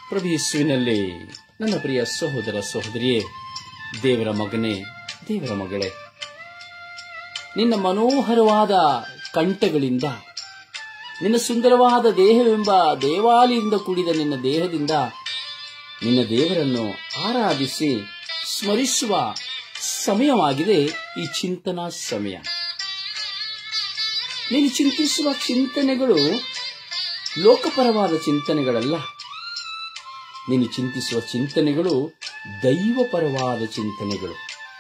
ಪ್ರಭು ಯೇಸುವಿನಲ್ಲಿ ನನ್ನ ಪ್ರಿಯ ಸಹೋದರ ಸಹೋದರಿಯೇ ದೇವರ ಮಗನೇ ದೇವರ ಮಗಳೇ ನಿನ್ನ ಮನೋಹರವಾದ ಕಂಠಗಳಿಂದ ನಿನ್ನ ಸುಂದರವಾದ ದೇಹವೆಂಬ ದೇವಾಲಯದಿಂದ ಕೂಡಿದ ನಿನ್ನ ದೇಹದಿಂದ ನಿನ್ನ ದೇವರನ್ನು ಆರಾಧಿಸಿ ಸ್ಮರಿಸುವ ಸಮಯವಾಗಿದೆ ಈ ಚಿಂತನಾ ಸಮಯ ನೀನು ಚಿಂತಿಸುವ ಚಿಂತನೆಗಳು ಲೋಕಪರವಾದ ಚಿಂತನೆಗಳಲ್ಲ ನೀನು ಚಿಂತಿಸುವ ಚಿಂತನೆಗಳು ದೈವಪರವಾದ ಚಿಂತನೆಗಳು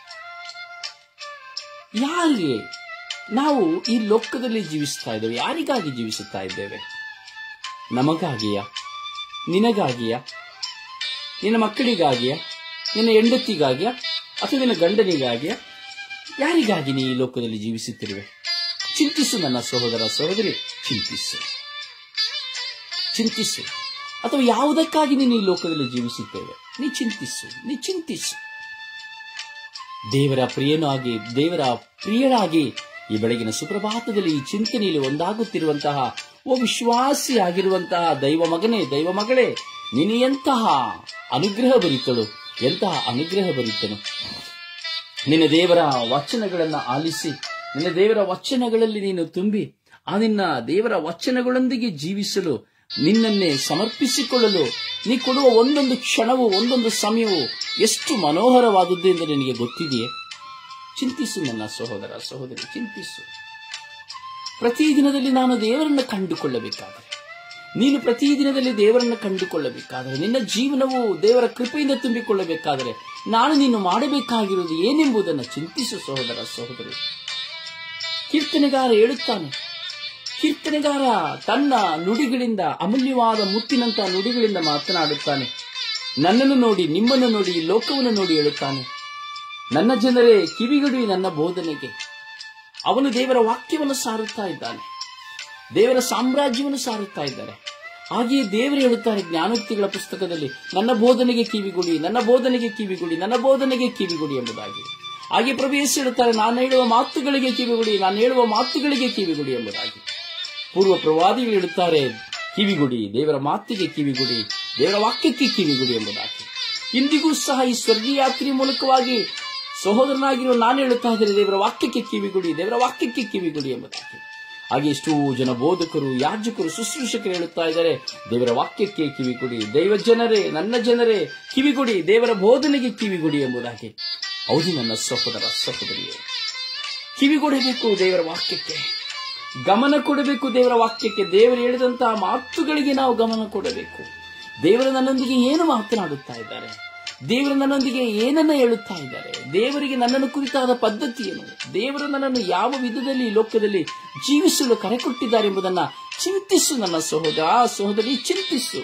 ಯಾರಿಗೆ ನಾವು ಈ ಲೋಕದಲ್ಲಿ ಜೀವಿಸ್ತಾ ಇದ್ದೇವೆ ಯಾರಿಗಾಗಿ ಜೀವಿಸುತ್ತಾ ಇದ್ದೇವೆ ನಮಗಾಗಿಯ ನಿನಗಾಗಿಯ ನಿನ್ನ ಮಕ್ಕಳಿಗಾಗಿಯ ನಿನ್ನ ಹೆಂಡತಿಗಾಗಿಯ ಅಥವಾ ನಿನ್ನ ಗಂಡನಿಗಾಗಿಯ ಯಾರಿಗಾಗಿ ನೀ ಈ ಲೋಕದಲ್ಲಿ ಜೀವಿಸುತ್ತಿರುವೆ ಚಿಂತಿಸು ನನ್ನ ಸಹೋದರ ಸಹೋದರಿ ಚಿಂತಿಸು ಚಿಂತಿಸು ಅಥವಾ ಯಾವುದಕ್ಕಾಗಿ ನೀನು ಈ ಲೋಕದಲ್ಲಿ ಜೀವಿಸುತ್ತೇವೆ ನೀ ಚಿಂತಿಸು ನೀ ಚಿಂತಿಸು ದೇವರ ಪ್ರಿಯನಾಗಿ ದೇವರ ಪ್ರಿಯರಾಗಿ ಈ ಬೆಳಗಿನ ಸುಪ್ರಭಾತದಲ್ಲಿ ಈ ಚಿಂತನೆಯಲ್ಲಿ ಒಂದಾಗುತ್ತಿರುವಂತಹ ಓ ವಿಶ್ವಾಸಿಯಾಗಿರುವಂತಹ ದೈವ ಮಗನೇ ದೈವ ಮಗಳೇ ನೀನು ಎಂತಹ ಅನುಗ್ರಹ ಭರಿತಳು ಎಂತಹ ಅನುಗ್ರಹ ಭರಿತನು ನಿನ್ನ ದೇವರ ವಚನಗಳನ್ನು ಆಲಿಸಿ ನಿನ್ನ ದೇವರ ವಚನಗಳಲ್ಲಿ ನೀನು ತುಂಬಿ ಆ ನಿನ್ನ ದೇವರ ವಚನಗಳೊಂದಿಗೆ ಜೀವಿಸಲು ನಿನ್ನನ್ನೇ ಸಮರ್ಪಿಸಿಕೊಳ್ಳಲು ನೀ ಕೊಡುವ ಒಂದೊಂದು ಕ್ಷಣವು ಒಂದೊಂದು ಸಮಯವು ಎಷ್ಟು ಮನೋಹರವಾದದ್ದು ಎಂದು ನಿನಗೆ ಗೊತ್ತಿದೆಯೇ ಚಿಂತಿಸು ನನ್ನ ಸಹೋದರ ಸಹೋದರಿ ಚಿಂತಿಸು ಪ್ರತಿದಿನದಲ್ಲಿ ನಾನು ದೇವರನ್ನು ಕಂಡುಕೊಳ್ಳಬೇಕಾದರೆ ನೀನು ಪ್ರತಿದಿನದಲ್ಲಿ ದೇವರನ್ನು ಕಂಡುಕೊಳ್ಳಬೇಕಾದರೆ ನಿನ್ನ ಜೀವನವು ದೇವರ ಕೃಪೆಯಿಂದ ತುಂಬಿಕೊಳ್ಳಬೇಕಾದರೆ ನಾನು ನೀನು ಮಾಡಬೇಕಾಗಿರುವುದು ಏನೆಂಬುದನ್ನು ಚಿಂತಿಸು ಸಹೋದರ ಸಹೋದರಿ ಕೀರ್ತನೆಗಾರ ಹೇಳುತ್ತಾನೆ ಕೀರ್ತನೆಗಾರ ತನ್ನ ನುಡಿಗಳಿಂದ ಅಮೂಲ್ಯವಾದ ಮುತ್ತಿನಂತಹ ನುಡಿಗಳಿಂದ ಮಾತನಾಡುತ್ತಾನೆ ನನ್ನನ್ನು ನೋಡಿ ನಿಮ್ಮನ್ನು ನೋಡಿ ಈ ಲೋಕವನ್ನು ನೋಡಿ ಹೇಳುತ್ತಾನೆ ನನ್ನ ಜನರೇ ಕಿವಿಗಡಿ ನನ್ನ ಬೋಧನೆಗೆ ಅವನು ದೇವರ ವಾಕ್ಯವನ್ನು ಸಾರುತ್ತಾ ಇದ್ದಾನೆ ದೇವರ ಸಾಮ್ರಾಜ್ಯವನ್ನು ಸಾರುತ್ತಾ ಇದ್ದಾರೆ ಹಾಗೆಯೇ ದೇವರು ಹೇಳುತ್ತಾರೆ ಜ್ಞಾನೋಕ್ತಿಗಳ ಪುಸ್ತಕದಲ್ಲಿ ನನ್ನ ಬೋಧನೆಗೆ ಕಿವಿಗುಡಿ ನನ್ನ ಬೋಧನೆಗೆ ಕಿವಿಗುಡಿ ನನ್ನ ಬೋಧನೆಗೆ ಕಿವಿಗುಡಿ ಎಂಬುದಾಗಿ ಹಾಗೆ ಪ್ರಭು ಯೇಸು ಹೇಳುತ್ತಾರೆ ನಾನು ಹೇಳುವ ಮಾತುಗಳಿಗೆ ಕಿವಿಗುಡಿ ನಾನು ಹೇಳುವ ಮಾತುಗಳಿಗೆ ಕಿವಿಗುಡಿ ಎಂಬುದಾಗಿ ಪೂರ್ವ ಪ್ರವಾದಿಗಳು ಹೇಳುತ್ತಾರೆ ಕಿವಿಗುಡಿ ದೇವರ ಮಾತಿಗೆ ಕಿವಿಗುಡಿ ದೇವರ ವಾಕ್ಯಕ್ಕೆ ಕಿವಿಗುಡಿ ಎಂಬುದಾಗಿ ಇಂದಿಗೂ ಸಹ ಈ ಸ್ವರ್ಗೀಯಾತ್ರಿ ಮೂಲಕವಾಗಿ ಸಹೋದರನಾಗಿರುವ ನಾನು ಹೇಳುತ್ತಾ ಇದ್ದೇನೆ ದೇವರ ವಾಕ್ಯಕ್ಕೆ ಕಿವಿಗುಡಿ ದೇವರ ವಾಕ್ಯಕ್ಕೆ ಕಿವಿಗುಡಿ ಎಂಬುದಾಗಿ ಹಾಗೆ ಎಷ್ಟೋ ಜನ ಬೋಧಕರು ಯಾಜಕರು ಶುಶ್ರೂಷಕರು ಹೇಳುತ್ತಾ ಇದ್ದಾರೆ ದೇವರ ವಾಕ್ಯಕ್ಕೆ ಕಿವಿಗುಡಿ ದೈವ ಜನರೇ ನನ್ನ ಜನರೇ ಕಿವಿಗುಡಿ ದೇವರ ಬೋಧನೆಗೆ ಕಿವಿಗುಡಿ ಎಂಬುದಾಗಿ ಹೌದು ನನ್ನ ಸಹೋದರ ಸಹೋದರಿಯೇ ಕಿವಿಗೊಡಬೇಕು ದೇವರ ವಾಕ್ಯಕ್ಕೆ ಗಮನ ಕೊಡಬೇಕು ದೇವರ ವಾಕ್ಯಕ್ಕೆ ದೇವರು ಹೇಳಿದಂತಹ ಮಾತುಗಳಿಗೆ ನಾವು ಗಮನ ಕೊಡಬೇಕು ದೇವರು ನನ್ನೊಂದಿಗೆ ಏನು ಮಾತನಾಡುತ್ತಾ ಇದ್ದಾರೆ ದೇವರು ನನ್ನೊಂದಿಗೆ ಏನನ್ನ ಹೇಳುತ್ತಾ ಇದ್ದಾರೆ ದೇವರಿಗೆ ನನ್ನನ್ನು ಕುರಿತಾದ ಪದ್ಧತಿ ಏನು ದೇವರು ನನ್ನನ್ನು ಯಾವ ವಿಧದಲ್ಲಿ ಈ ಲೋಕದಲ್ಲಿ ಜೀವಿಸಲು ಕರೆ ಕೊಟ್ಟಿದ್ದಾರೆ ಎಂಬುದನ್ನ ಚಿಂತಿಸು ನನ್ನ ಸಹೋದರ ಸಹೋದರಿ ಚಿಂತಿಸು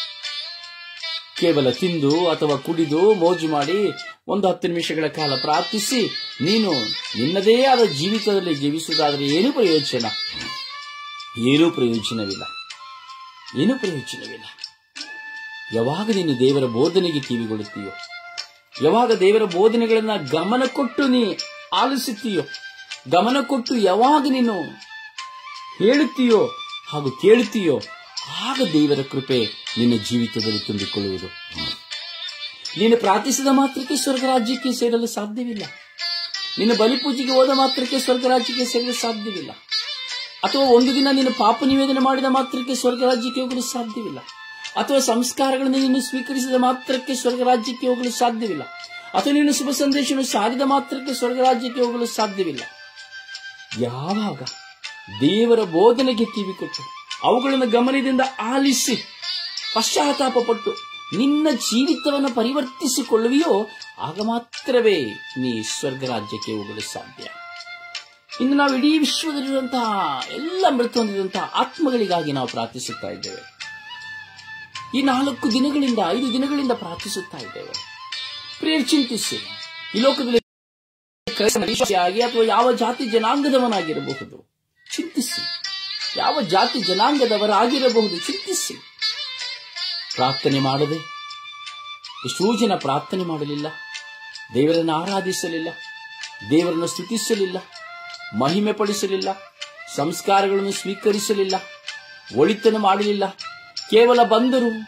ಕೇವಲ ತಿಂದು ಅಥವಾ ಕುಡಿದು ಮೋಜು ಮಾಡಿ ಒಂದು ಹತ್ತು ನಿಮಿಷಗಳ ಕಾಲ ಪ್ರಾರ್ಥಿಸಿ ನೀನು ನಿನ್ನದೇ ಆದ ಜೀವಿತದಲ್ಲಿ ಜೀವಿಸುವುದಾದರೆ ಏನು ಪ್ರಯೋಜನ ಏನೂ ಪ್ರಯೋಜನವಿಲ್ಲ ಏನೂ ಪ್ರಯೋಜನವಿಲ್ಲ ಯಾವಾಗ ನೀನು ದೇವರ ಬೋಧನೆಗೆ ಕಿವಿಗೊಡುತ್ತೀಯೋ ಯಾವಾಗ ದೇವರ ಬೋಧನೆಗಳನ್ನ ಗಮನ ಕೊಟ್ಟು ನೀ ಆಲಿಸುತ್ತೀಯೋ ಗಮನ ಕೊಟ್ಟು ಯಾವಾಗ ನೀನು ಹೇಳುತ್ತೀಯೋ ಹಾಗೂ ಕೇಳುತ್ತೀಯೋ ಆಗ ದೇವರ ಕೃಪೆ ನಿನ್ನ ಜೀವಿತದಲ್ಲಿ ತುಂಬಿಕೊಳ್ಳುವುದು ನೀನು ಪ್ರಾರ್ಥಿಸಿದ ಮಾತ್ರಕ್ಕೆ ಸ್ವರ್ಗ ರಾಜ್ಯಕ್ಕೆ ಸೇರಲು ಸಾಧ್ಯವಿಲ್ಲ ನಿನ್ನ ಬಲಿಪೂಜೆಗೆ ಹೋದ ಮಾತ್ರಕ್ಕೆ ಸ್ವರ್ಗ ರಾಜ್ಯಕ್ಕೆ ಸೇರಲು ಸಾಧ್ಯವಿಲ್ಲ ಅಥವಾ ಒಂದು ದಿನ ನೀನು ಪಾಪ ನಿವೇದನೆ ಮಾಡಿದ ಮಾತ್ರಕ್ಕೆ ಸ್ವರ್ಗ ರಾಜ್ಯಕ್ಕೆ ಹೋಗಲು ಸಾಧ್ಯವಿಲ್ಲ ಅಥವಾ ಸಂಸ್ಕಾರಗಳನ್ನು ನೀನು ಸ್ವೀಕರಿಸಿದ ಮಾತ್ರಕ್ಕೆ ಸ್ವರ್ಗ ರಾಜ್ಯಕ್ಕೆ ಹೋಗಲು ಸಾಧ್ಯವಿಲ್ಲ ಅಥವಾ ನೀನು ಶುಭ ಸಂದೇಶವನ್ನು ಸಾರಿದ ಮಾತ್ರಕ್ಕೆ ಸ್ವರ್ಗ ರಾಜ್ಯಕ್ಕೆ ಹೋಗಲು ಸಾಧ್ಯವಿಲ್ಲ ಯಾವಾಗ ದೇವರ ಬೋಧನೆಗೆ ಕಿವಿಕೊಟ್ಟು ಅವುಗಳನ್ನು ಗಮನದಿಂದ ಆಲಿಸಿ ಪಶ್ಚಾತ್ತಾಪ ಪಟ್ಟು ನಿನ್ನ ಜೀವಿತವನ್ನು ಪರಿವರ್ತಿಸಿಕೊಳ್ಳುವಿಯೋ ಆಗ ಮಾತ್ರವೇ ನೀ ಸ್ವರ್ಗ ರಾಜ್ಯಕ್ಕೆ ಹೋಗಲು ಸಾಧ್ಯ ಇನ್ನು ನಾವು ಇಡೀ ವಿಶ್ವದಲ್ಲಿರುವಂತಹ ಎಲ್ಲ ಮೃತ ಹೊಂದಿದಂತಹ ಆತ್ಮಗಳಿಗಾಗಿ ನಾವು ಪ್ರಾರ್ಥಿಸುತ್ತಾ ಇದ್ದೇವೆ ಈ ನಾಲ್ಕು ದಿನಗಳಿಂದ ಐದು ದಿನಗಳಿಂದ ಪ್ರಾರ್ಥಿಸುತ್ತಾ ಇದ್ದೇವೆ ಪ್ರಿಯರ್ ಚಿಂತಿಸಿ ಈ ಲೋಕದಲ್ಲಿ ಕ್ರೈಸ್ತನಾಗಿ ಅಥವಾ ಯಾವ ಜಾತಿ ಜನಾಂಗದವನಾಗಿರಬಹುದು ಚಿಂತಿಸಿ ಯಾವ ಜಾತಿ ಜನಾಂಗದವರಾಗಿರಬಹುದು ಚಿಂತಿಸಿ ಪ್ರಾರ್ಥನೆ ಮಾಡದೆ ಎಷ್ಟೋ ಜನ ಪ್ರಾರ್ಥನೆ ಮಾಡಲಿಲ್ಲ ದೇವರನ್ನು ಆರಾಧಿಸಲಿಲ್ಲ ದೇವರನ್ನು ಸ್ತುತಿಸಲಿಲ್ಲ ಮಹಿಮೆ ಪಡಿಸಲಿಲ್ಲ ಸಂಸ್ಕಾರಗಳನ್ನು ಸ್ವೀಕರಿಸಲಿಲ್ಲ ಒಳಿತನ್ನು ಮಾಡಲಿಲ್ಲ ಕೇವಲ ಬಂದರು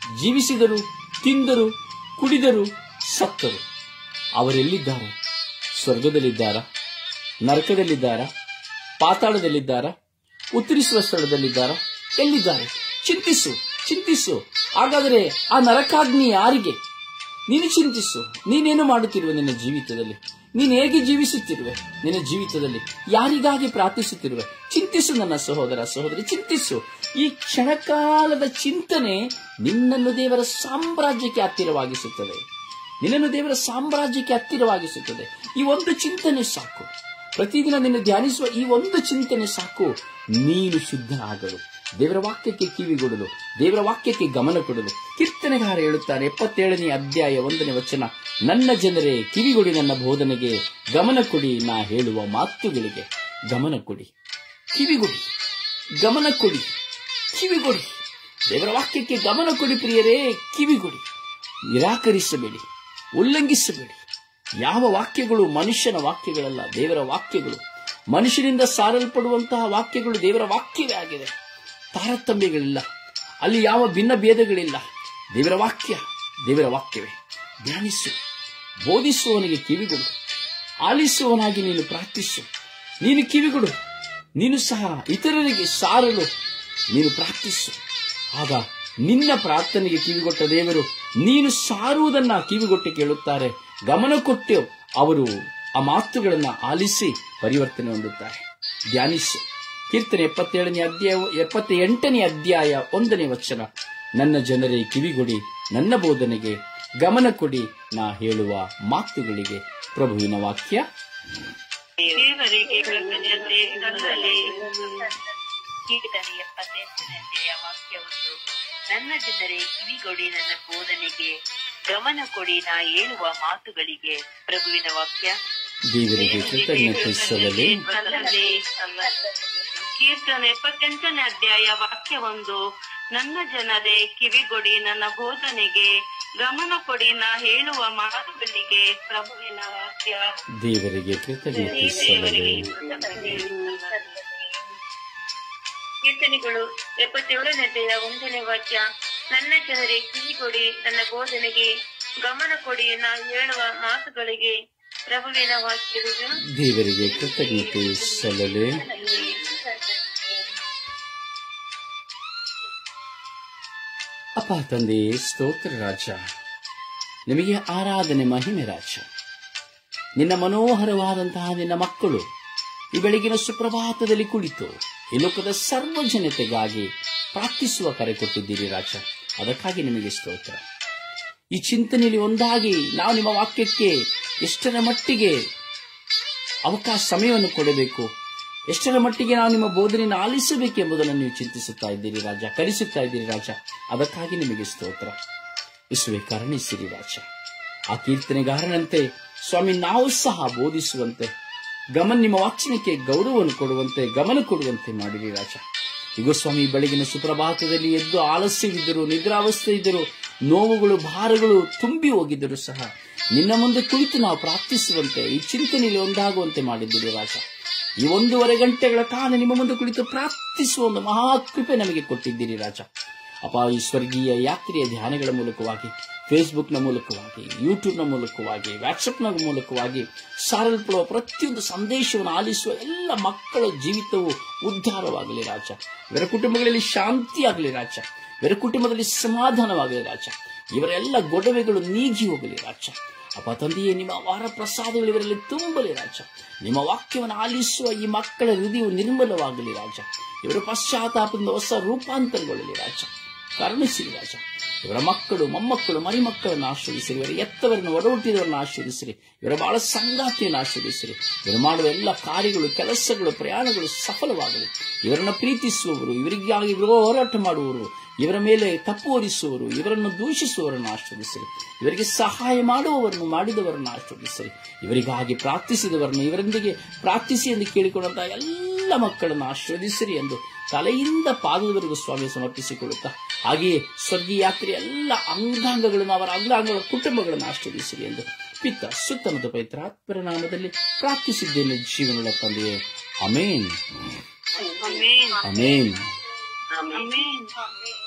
ಜೀವಿಸಿದರು ತಿಂದರು ಕುಡಿದರು ಸತ್ತರು ಅವರೆಲ್ಲಿದ್ದಾರೆ ಸ್ವರ್ಗದಲ್ಲಿದ್ದಾರಾ ನರಕದಲ್ಲಿದ್ದಾರಾ ಪಾತಾಳದಲ್ಲಿದ್ದಾರಾ ಉತ್ತರಿಸುವ ಸ್ಥಳದಲ್ಲಿದ್ದಾರಾ ಎಲ್ಲಿದ್ದಾರೆ ಚಿಂತಿಸು ಚಿಂತಿಸು ಹಾಗಾದರೆ ಆ ನರಕಾಗ್ನಿ ಯಾರಿಗೆ ನೀನು ಚಿಂತಿಸು ನೀನೇನು ಮಾಡುತ್ತಿರುವೆ ನಿನ್ನ ಜೀವಿತದಲ್ಲಿ ನೀನು ಹೇಗೆ ಜೀವಿಸುತ್ತಿರುವೆ ನಿನ್ನ ಜೀವಿತದಲ್ಲಿ ಯಾರಿಗಾಗಿ ಪ್ರಾರ್ಥಿಸುತ್ತಿರುವೆ ಚಿಂತಿಸು ನನ್ನ ಸಹೋದರ ಸಹೋದರಿ ಚಿಂತಿಸು ಈ ಕ್ಷಣಕಾಲದ ಚಿಂತನೆ ನಿನ್ನನ್ನು ದೇವರ ಸಾಮ್ರಾಜ್ಯಕ್ಕೆ ಹತ್ತಿರವಾಗಿಸುತ್ತದೆ ನಿನ್ನನ್ನು ದೇವರ ಸಾಮ್ರಾಜ್ಯಕ್ಕೆ ಹತ್ತಿರವಾಗಿಸುತ್ತದೆ ಈ ಒಂದು ಚಿಂತನೆ ಸಾಕು ಪ್ರತಿದಿನ ನಿನ್ನ ಧ್ಯಾನಿಸುವ ಈ ಒಂದು ಚಿಂತನೆ ಸಾಕು ನೀನು ಶುದ್ಧನಾಗಲು ದೇವರ ವಾಕ್ಯಕ್ಕೆ ಕಿವಿಗೊಡಲು ದೇವರ ವಾಕ್ಯಕ್ಕೆ ಗಮನ ಕೊಡಲು ಕೀರ್ತನೆಗಾರ ಹೇಳುತ್ತಾನೆ ಎಪ್ಪತ್ತೇಳನೇ ಅಧ್ಯಾಯ ಒಂದನೇ ವಚನ ನನ್ನ ಜನರೇ ಕಿವಿಗೊಡಿ ನನ್ನ ಬೋಧನೆಗೆ ಗಮನ ಕೊಡಿ ನಾ ಹೇಳುವ ಮಾತುಗಳಿಗೆ ಗಮನ ಕೊಡಿ ಕಿವಿಗೊಡಿ ಗಮನ ಕೊಡಿ ಕಿವಿಗೊಡಿ ದೇವರ ವಾಕ್ಯಕ್ಕೆ ಗಮನ ಕೊಡಿ ಪ್ರಿಯರೇ ಕಿವಿಗೊಡಿ ನಿರಾಕರಿಸಬೇಡಿ ಉಲ್ಲಂಘಿಸಬೇಡಿ ಯಾವ ವಾಕ್ಯಗಳು ಮನುಷ್ಯನ ವಾಕ್ಯಗಳಲ್ಲ ದೇವರ ವಾಕ್ಯಗಳು ಮನುಷ್ಯನಿಂದ ಸಾರಲ್ಪಡುವಂತಹ ವಾಕ್ಯಗಳು ದೇವರ ವಾಕ್ಯವೇ ಆಗಿದೆ ತಾರತಮ್ಯಗಳಿಲ್ಲ ಅಲ್ಲಿ ಯಾವ ಭಿನ್ನ ಭೇದಗಳಿಲ್ಲ ದೇವರ ವಾಕ್ಯ ದೇವರ ವಾಕ್ಯವೇ ಧ್ಯಾನಿಸು ಬೋಧಿಸುವವನಿಗೆ ಕಿವಿಗೊಡು ಆಲಿಸುವವನಾಗಿ ನೀನು ಪ್ರಾರ್ಥಿಸು ನೀನು ಕಿವಿಗೊಡು ನೀನು ಸಹ ಇತರರಿಗೆ ಸಾರಲು ನೀನು ಪ್ರಾರ್ಥಿಸು ಆಗ ನಿನ್ನ ಪ್ರಾರ್ಥನೆಗೆ ಕಿವಿಗೊಟ್ಟ ದೇವರು ನೀನು ಸಾರುವುದನ್ನ ಕಿವಿಗೊಟ್ಟು ಕೇಳುತ್ತಾರೆ ಗಮನ ಕೊಟ್ಟು ಅವರು ಆ ಮಾತುಗಳನ್ನ ಆಲಿಸಿ ಪರಿವರ್ತನೆ ಹೊಂದುತ್ತಾರೆ ಧ್ಯಾನಿಸು ಕೀರ್ತನೆ ಎಪ್ಪತ್ತೇಳನೇ ಅಧ್ಯಾಯ ಎಪ್ಪತ್ತ ಎಂಟನೇ ಅಧ್ಯಾಯ ಒಂದನೇ ವಚನ ನನ್ನ ಜನರೇ ಕಿವಿಗೊಡಿ ನನ್ನ ಬೋಧನೆಗೆ ಗಮನ ಕೊಡಿ ನಾ ಹೇಳುವ ಮಾತುಗಳಿಗೆ ಪ್ರಭುವಿನ ವಾಕ್ಯ ದೇವರಿಗೆ ಕೃತಜ್ಞತೆ ಸಲ್ಲಲಿ. ಕೀರ್ತನೆ ಎಪ್ಪತ್ತೆಂಟನೆಯ ವಾಕ್ಯವೊಂದು ನನ್ನ ಜನರೇ ಕಿವಿಗೊಡಿ ನನ್ನ ಬೋಧನೆಗೆ ಗಮನ ಕೊಡಿ ನಾ ಹೇಳುವ ಮಾತುಗಳಿಗೆ ಪ್ರಭುವಿನ ವಾಕ್ಯ ದೇವರಿಗೆ ಕೃತಜ್ಞತೆ ಸಲ್ಲಲಿ ಸಲ್ಲಲಿ. ಕೀರ್ತನೆ ಎಪ್ಪತ್ತೆಂಟನೇ ಅಧ್ಯಾಯ ವಾಕ್ಯವೊಂದು ನನ್ನ ಜನರೇ ಕಿವಿಗೊಡಿ ನನ್ನ ಬೋಧನೆಗೆ ಗಮನ ಕೊಡಿ ನಾ ಹೇಳುವ ಮಾತುಗಳಿಗೆ ಪ್ರಭುವಿನ ವಾಕ್ಯ ದೇವರಿಗೆ ಕೃತಜ್ಞತೆ ಸಲ್ಲಲಿ ಕೀರ್ತನೆಗಳು ಎಪ್ಪತ್ತೇಳನೇ ಅಧ್ಯಾಯ ಒಂದನೇ ವಾಕ್ಯ ನನ್ನ ಜನರೇ ಕಿವಿಗೊಡಿ ನನ್ನ ಬೋಧನೆಗೆ ಗಮನ ಕೊಡಿ ನಾ ಹೇಳುವ ಮಾತುಗಳಿಗೆ ಪ್ರಭುವಿನ ವಾಕ್ಯಗಳು ದೇವರಿಗೆ ಕೃತಜ್ಞತೆ ಸಲ್ಲಲಿ ಅಪ್ಪ ತಂದೆ ಸ್ತೋತ್ರ ರಾಜ ನಿಮಗೆ ಆರಾಧನೆ ಮಹಿಮೆ ರಾಜ ನಿನ್ನ ಮನೋಹರವಾದಂತಹ ನಿನ್ನ ಮಕ್ಕಳು ಈ ಬೆಳಗಿನ ಸುಪ್ರಭಾತದಲ್ಲಿ ಕುಳಿತು ಈ ಲೋಕದ ಸರ್ವ ಜನತೆಗಾಗಿ ಪ್ರಾರ್ಥಿಸುವ ಕರೆ ಕೊಟ್ಟಿದ್ದೀರಿ ರಾಜ ಅದಕ್ಕಾಗಿ ನಿಮಗೆ ಸ್ತೋತ್ರ ಈ ಚಿಂತನೆಯಲ್ಲಿ ಒಂದಾಗಿ ನಾವು ನಿಮ್ಮ ವಾಕ್ಯಕ್ಕೆ ಎಷ್ಟರ ಮಟ್ಟಿಗೆ ಅವಕಾಶ ಸಮಯವನ್ನು ಕೊಡಬೇಕು ಎಷ್ಟರ ಮಟ್ಟಿಗೆ ನಾವು ನಿಮ್ಮ ಬೋಧನೆಯನ್ನು ಆಲಿಸಬೇಕೆಂಬುದನ್ನು ನೀವು ಚಿಂತಿಸುತ್ತಾ ಇದ್ದೀರಿ ರಾಜ ಕಲಿಸುತ್ತಾ ಇದ್ದೀರಿ ರಾಜ ಅದಕ್ಕಾಗಿ ನಿಮಗೆ ಸ್ತೋತ್ರ ಇಸುವೆ ಕರುಣಿಸಿರಿ ರಾಜ ಆ ಕೀರ್ತನೆಗಾರನಂತೆ ಸ್ವಾಮಿ ನಾವು ಸಹ ಬೋಧಿಸುವಂತೆ ಗಮನ ನಿಮ್ಮ ವಾಚನಕ್ಕೆ ಗೌರವವನ್ನು ಕೊಡುವಂತೆ ಗಮನ ಕೊಡುವಂತೆ ಮಾಡಿರಿ ರಾಜ ಈಗ ಸ್ವಾಮಿ ಬೆಳಗಿನ ಸುಪ್ರಭಾತದಲ್ಲಿ ಎದ್ದು ಆಲಸ್ಯವಿದ್ದರು ನಿದ್ರಾವಸ್ಥೆ ಇದ್ದರು ನೋವುಗಳು ಭಾರಗಳು ತುಂಬಿ ಹೋಗಿದ್ದರು ಸಹ ನಿನ್ನ ಮುಂದೆ ಕುಳಿತು ನಾವು ಪ್ರಾರ್ಥಿಸುವಂತೆ ಈ ಚಿಂತನೆಯಲ್ಲಿ ಒಂದಾಗುವಂತೆ ಮಾಡಿದ್ದೀರಿ ರಾಜ ಈ ಒಂದೂವರೆ ಗಂಟೆಗಳ ಕಾಲ ನಿಮ್ಮ ಮುಂದೆ ಕುಳಿತು ಪ್ರಾರ್ಥಿಸುವ ಒಂದು ಮಹಾಕೃಪೆ ನಮಗೆ ಕೊಟ್ಟಿದ್ದೀರಿ ರಾಜ ಅಪ್ಪ ಈ ಸ್ವರ್ಗೀಯ ಯಾತ್ರೆಯ ಧ್ಯಾನಗಳ ಮೂಲಕವಾಗಿ ಫೇಸ್ಬುಕ್ನ ಮೂಲಕವಾಗಿ ಯೂಟ್ಯೂಬ್ನ ಮೂಲಕವಾಗಿ ವಾಟ್ಸಪ್ನ ಮೂಲಕವಾಗಿ ಸಾರಲ್ಪಡುವ ಪ್ರತಿಯೊಂದು ಸಂದೇಶವನ್ನು ಆಲಿಸುವ ಎಲ್ಲ ಮಕ್ಕಳ ಜೀವಿತವು ಉದ್ಧಾರವಾಗಲಿ ರಾಜ ಇವರ ಕುಟುಂಬಗಳಲ್ಲಿ ಶಾಂತಿ ಆಗಲಿ ರಾಜ ಇವರ ಕುಟುಂಬದಲ್ಲಿ ಸಮಾಧಾನವಾಗಲಿ ರಾಜ ಇವರೆಲ್ಲ ಗೊಡವೆಗಳು ನೀಗಿ ಹೋಗಲಿ ರಾಜ ಅಪ್ಪ ತಂದೆಯೇ ನಿಮ್ಮ ವಾರ ಪ್ರಸಾದಗಳು ಇವರಲ್ಲಿ ತುಂಬಲಿ ರಾಜ ನಿಮ್ಮ ವಾಕ್ಯವನ್ನು ಆಲಿಸುವ ಈ ಮಕ್ಕಳ ಹೃದಯವು ನಿರ್ಮಲವಾಗಲಿ ರಾಜ ಇವರ ಪಶ್ಚಾತ್ತಾಪದಿಂದ ಹೊಸ ರೂಪಾಂತರಗೊಳ್ಳಲಿ ರಾಜ ಕರುಣಿಸಿರಿ ರಾಜ ಇವರ ಮಕ್ಕಳು ಮೊಮ್ಮಕ್ಕಳು ಮರಿಮಕ್ಕಳನ್ನು ಆಶ್ರಯಿಸಿರಿ ಇವರ ಎತ್ತವರನ್ನು ಒಡಹುಟ್ಟಿದವರನ್ನು ಆಶ್ರಯಿಸಿರಿ ಇವರ ಬಹಳ ಸಂಗಾತಿಯನ್ನು ಆಶ್ರಯಿಸಿರಿ ಇವರು ಮಾಡುವ ಎಲ್ಲ ಕಾರ್ಯಗಳು ಕೆಲಸಗಳು ಪ್ರಯಾಣಗಳು ಸಫಲವಾಗಲಿ ಇವರನ್ನು ಪ್ರೀತಿಸುವವರು ಇವರಿಗಾಗಿ ಹೋರಾಟ ಮಾಡುವವರು ಇವರ ಮೇಲೆ ತಪ್ಪು ಹೊರಿಸುವವರು ಇವರನ್ನು ದೂಷಿಸುವವರನ್ನು ಆಶ್ರಯಿಸಿರಿ ಇವರಿಗೆ ಸಹಾಯ ಮಾಡುವವರನ್ನು ಮಾಡಿದವರನ್ನು ಆಶ್ರಯಿಸಿರಿ ಇವರಿಗಾಗಿ ಪ್ರಾರ್ಥಿಸಿದವರನ್ನು ಇವರೊಂದಿಗೆ ಪ್ರಾರ್ಥಿಸಿ ಎಂದು ಕೇಳಿಕೊಂಡಂತಹ ಎಲ್ಲ ಮಕ್ಕಳನ್ನು ಆಶೀರ್ವದಿಸಿರಿ ಎಂದು ತಲೆಯಿಂದ ಪಾದದವರೆಗೂ ಸ್ವಾಮಿ ಸಮರ್ಪಿಸಿಕೊಳ್ಳುತ್ತಾ ಹಾಗೆಯೇ ಸ್ವರ್ಗೀಯ ಯಾತ್ರೆಯ ಎಲ್ಲ ಅಂಗಾಂಗಗಳನ್ನು ಅವರ ಅಂಗಾಂಗಗಳ ಕುಟುಂಬಗಳನ್ನು ಆಶೀರ್ವದಿಸಿರಿ ಎಂದು ಪಿತ್ತ ಸುತ್ತ ಮತ್ತು ಪವಿತ್ರಾತ್ಮರ ನಾಮದಲ್ಲಿ ಪ್ರಾರ್ಥಿಸಿದ್ದೇನೆ ಜೀವನದ ತಂದೆಯೇ ಅಮೇನ್ ಅಮೇನ್ ಅಮೇನ್ ಅಮೇನ್